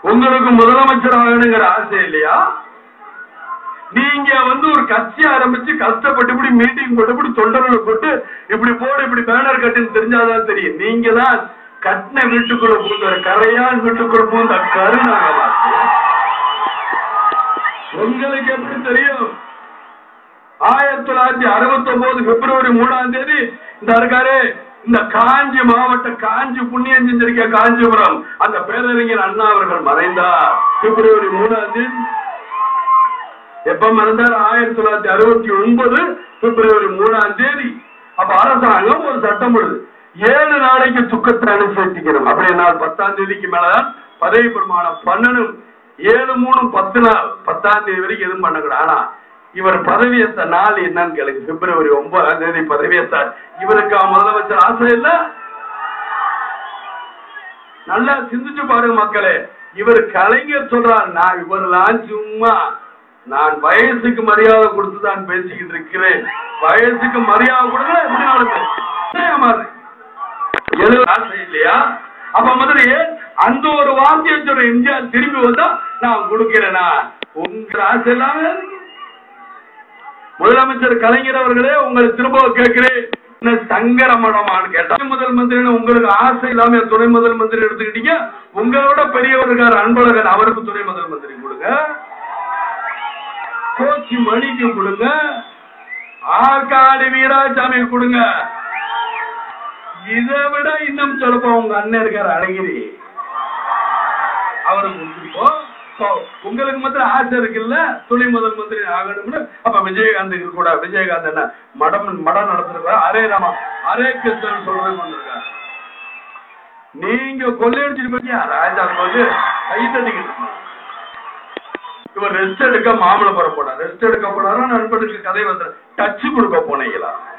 உங்களுக்கு முதலமைச்சர் ஆகணுங்கிற ஆசை இல்லையா நீங்க வந்து ஒரு கட்சி ஆரம்பிச்சு கஷ்டப்பட்டு இப்படி மீட்டிங் போட்டு இப்படி தொண்டர்களை போட்டு இப்படி போடு இப்படி பேனர் கட்டுன்னு தெரிஞ்சாதான் தெரியும் நீங்க தான் கட்டின வீட்டுக்குள்ள பூந்த கரையான் வீட்டுக்குள்ள பூந்த கருணாகவாசி உங்களுக்கு எப்படி தெரியும் ஆயிரத்தி தொள்ளாயிரத்தி அறுபத்தி ஒன்பது பிப்ரவரி மூணாம் தேதி இந்த இருக்காரு இந்த காஞ்சி மாவட்ட காஞ்சி புண்ணியம் செஞ்சிருக்க காஞ்சிபுரம் அந்த பேரறிஞர் அண்ணா அவர்கள் மறைந்தார் பிப்ரவரி மூணாம் தேதி எப்ப மறந்தார் ஆயிரத்தி தொள்ளாயிரத்தி அறுபத்தி ஒன்பது பிப்ரவரி மூணாம் தேதி அப்ப அரசாங்கம் ஒரு சட்டம் போடுது ஏழு நாளைக்கு துக்கத்தை அனுசரிக்கணும் அப்படின்னா பத்தாம் தேதிக்கு மேலதான் பதவி பிரமாணம் பண்ணணும் ஏழு மூணு பத்து நாள் பத்தாம் தேதி வரைக்கும் எதுவும் பண்ணக்கூடாது ஆனா இவர் பதவியேற்ற நாள் என்னன்னு கேளுங்க பிப்ரவரி ஒன்பதாம் தேதி பதவியேற்றார் இவருக்கு முதலமைச்சர் ஆசை இல்ல நல்லா சிந்திச்சு பாருங்க மக்களே இவர் கலைஞர் சொல்றார் நான் இவரெல்லாம் சும்மா நான் வயசுக்கு மரியாதை கொடுத்து தான் பேசிக்கிட்டு இருக்கிறேன் வயசுக்கு மரியாதை கொடுக்கல எப்படி நாளுக்கு எழுத ஆசை இல்லையா அப்ப முதல்ல ஏன் அந்த ஒரு வார்த்தையை சொல்ற எம்ஜிஆர் திரும்பி வந்தா நான் கொடுக்கிறேனா உங்க ஆசை இல்லாம முதலமைச்சர் கலைஞர் அவர்களே உங்களை திரும்ப கேட்கிறேன் என்ன சங்கர மடமான்னு கேட்டா முதல் மந்திரி உங்களுக்கு ஆசை இல்லாம துணை முதல் மந்திரி எடுத்துக்கிட்டீங்க உங்களோட பெரியவர் இருக்கார் அன்பழகன் அவருக்கு துணை முதல் மந்திரி கொடுங்க கோச்சி மணிக்கு கொடுங்க ஆற்காடு வீராசாமி கொடுங்க இதை விட இன்னும் சொல்லப்போ உங்க அண்ணன் இருக்காரு அழகிரி அவருக்கு கொடுத்துருக்கோம் So, உங்களுக்கு மாத்திரம் ஆசை இருக்குல்ல துணை முதல் மந்திரி ஆகணும்னு அப்ப விஜயகாந்துக்கு கூட விஜயகாந்த் என்ன மடம் மடம் நடத்திருக்காரு அரே ராமா அரே கிருஷ்ணன் சொல்றது வந்திருக்காரு நீங்க கொள்ளையடிச்சிட்டு போய் ராஜா வந்து கை தட்டிக்கிட்டு இவர் ரெஸ்ட் எடுக்க மாமல்லபுரம் போனார் ரெஸ்ட் எடுக்க போனாரா நண்பனுக்கு கதை வந்து டச் கொடுக்க போனீங்களா